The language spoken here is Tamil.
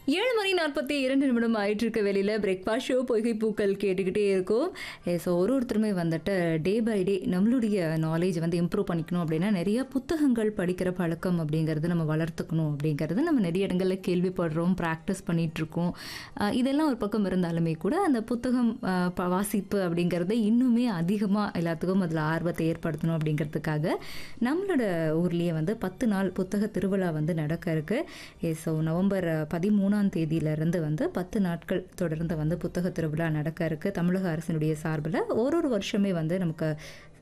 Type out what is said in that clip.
ஏழு மணி நாற்பத்தி இரண்டு நிமிடம் ஆயிட்டு இருக்க வெளியில் பிரேக்ஃபாஸ்ட் ஷோ பொய்கை பூக்கள் கேட்டுக்கிட்டே இருக்கும் ஸோ ஒரு ஒருத்தருமே வந்துட்டு டே பை டே நம்மளுடைய நாலேஜ் வந்து இம்ப்ரூவ் பண்ணிக்கணும் அப்படின்னா நிறைய புத்தகங்கள் படிக்கிற பழக்கம் அப்படிங்கிறது நம்ம வளர்த்துக்கணும் அப்படிங்கிறது நம்ம நிறைய இடங்களில் கேள்விப்படுறோம் ப்ராக்டிஸ் பண்ணிகிட்ருக்கோம் இதெல்லாம் ஒரு பக்கம் இருந்தாலுமே கூட அந்த புத்தகம் அஹ், ப- வாசிப்பு அப்படிங்கிறது இன்னுமே அதிகமாக எல்லாத்துக்கும் அதில் ஆர்வத்தை ஏற்படுத்தணும் அப்படிங்கிறதுக்காக நம்மளோட ஊர்லேயே வந்து பத்து நாள் புத்தக திருவிழா வந்து நடக்க இருக்கு ஸோ நவம்பர் பதிமூணாம் தேதியிலிருந்து வந்து பத்து நாட்கள் தொடர்ந்து வந்து புத்தக திருவிழா நடக்க இருக்கு தமிழக அரசினுடைய சார்பில் ஒரு ஒரு வருஷமே வந்து நமக்கு